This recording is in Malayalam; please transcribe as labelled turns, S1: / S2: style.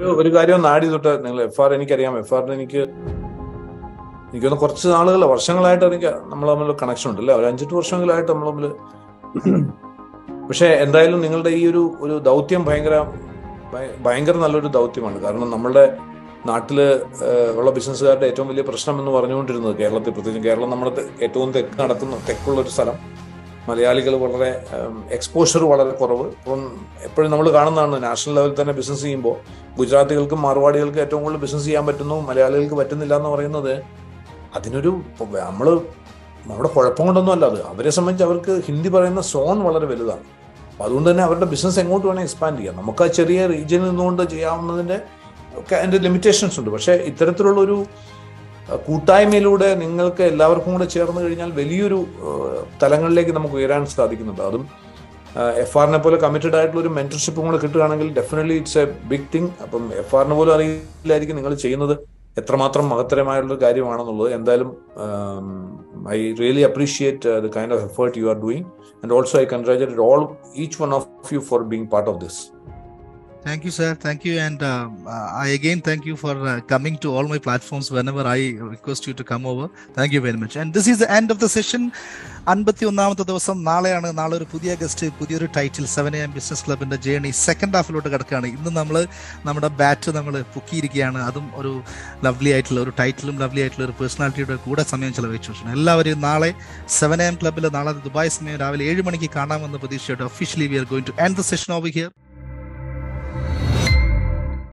S1: ഒരു ഒരു കാര്യം നാടി തൊട്ട് നിങ്ങൾ എഫ് ആർ എനിക്കറിയാം എഫ് ആറിന് എനിക്ക് എനിക്കൊന്ന് കുറച്ച് നാളുകൾ വർഷങ്ങളായിട്ട് എനിക്ക് നമ്മൾ തമ്മിൽ കണക്ഷൻ ഉണ്ട് അല്ലേ ഒരു അഞ്ചെട്ട് വർഷങ്ങളായിട്ട് നമ്മൾ തമ്മിൽ പക്ഷെ എന്തായാലും നിങ്ങളുടെ ഈ ഒരു ഒരു ദൗത്യം ഭയങ്കര ഭയ- ഭയങ്കര നല്ലൊരു ദൗത്യമാണ് കാരണം നമ്മളുടെ നാട്ടില് ഏഹ്, ഉള്ള ബിസിനസ്സുകാരുടെ ഏറ്റവും വലിയ പ്രശ്നം എന്ന് പറഞ്ഞുകൊണ്ടിരുന്നത് കേരളത്തിൽ പ്രത്യേകിച്ചും കേരളം നമ്മുടെ തെ- ഏറ്റവും തെക്ക് നടക്കുന്ന തെക്കുള്ള ഒരു സ്ഥലം മലയാളികൾ വളരെ എക്സ്പോഷർ വളരെ കുറവ് ഇപ്പം എപ്പോഴും നമ്മൾ കാണുന്നതാണ് നാഷണൽ ലെവലിൽ തന്നെ ബിസിനസ് ചെയ്യുമ്പോൾ ഗുജറാത്തികൾക്കും മാർവാടികൾക്കും ഏറ്റവും കൂടുതൽ ബിസിനസ് ചെയ്യാൻ പറ്റുന്നു മലയാളികൾക്ക് പറ്റുന്നില്ല എന്ന് പറയുന്നത് അതിനൊരു നമ്മൾ നമ്മുടെ കുഴപ്പം കൊണ്ടൊന്നും അല്ല അത് അവരെ സംബന്ധിച്ച് അവർക്ക് ഹിന്ദി പറയുന്ന സോൺ വളരെ വലുതാണ് അപ്പൊ അതുകൊണ്ട് തന്നെ അവരുടെ ബിസിനസ് എങ്ങോട്ട് വേണേൽ എക്സ്പാൻഡ് ചെയ്യാം നമുക്ക് ആ ചെറിയ റീജിയനിൽ നിന്നുകൊണ്ട് ചെയ്യാവുന്നതിന്റെ ഒക്കെ അതിന്റെ ലിമിറ്റേഷൻസ് ഉണ്ട് പക്ഷേ ഇത്തരത്തിലുള്ള ഒരു അഹ് കൂട്ടായ്മയിലൂടെ നിങ്ങൾക്ക് എല്ലാവർക്കും കൂടെ ചേർന്ന് കഴിഞ്ഞാൽ വലിയൊരു ഏഹ്, തലങ്ങളിലേക്ക് നമുക്ക് ഉയരാൻ സാധിക്കുന്നുണ്ട് അതും എഫ് ആറിനെ പോലെ കമ്മിറ്റഡ് ആയിട്ടുള്ള ഒരു മെന്റർഷിപ്പും കൂടെ കിട്ടുകയാണെങ്കിൽ definitely it's a big thing അപ്പം എഫ് ആറിന് പോലും അറിയില്ലായിരിക്കും നിങ്ങൾ ചെയ്യുന്നത് എത്രമാത്രം മഹത്തരമായുള്ള ഒരു കാര്യമാണെന്നുള്ളത് എന്തായാലും I really appreciate the kind of effort you are doing and also I congratulate all each one of you for being part of this
S2: Thank you, sir. Thank you. And um, uh, I again thank you for uh, coming to all my platforms whenever I request you to come over. Thank you very much. And this is the end of the session. അൻപത്തി ഒന്നാമത്തെ ദിവസം നാളെയാണ് നാളെ ഒരു പുതിയ ഗസ്റ്റ് പുതിയൊരു title seven A M business ക്ലബിന്റെ ജേണി സെക്കൻഡ് ഹാഫിലോട്ട് കിടക്കുകയാണ് ഇന്ന് നമ്മൾ നമ്മുടെ ബാറ്റ് നമ്മൾ പൊക്കിയിരിക്കുകയാണ് അതും ഒരു ലവ്ലി ആയിട്ടുള്ള ഒരു ടൈറ്റിലും ലവ്ലി ആയിട്ടുള്ള ഒരു പേഴ്സണാലിറ്റിയുടെ കൂടെ സമയം ചെലവഴിച്ചു എല്ലാവരെയും നാളെ സെവൻ എ എം ക്ലബിൽ നാളെ ദുബായ് സമയം രാവിലെ ഏഴ് മണിക്ക് കാണാമെന്ന് പ്രതീക്ഷയോടെ officially we are going to end the session over here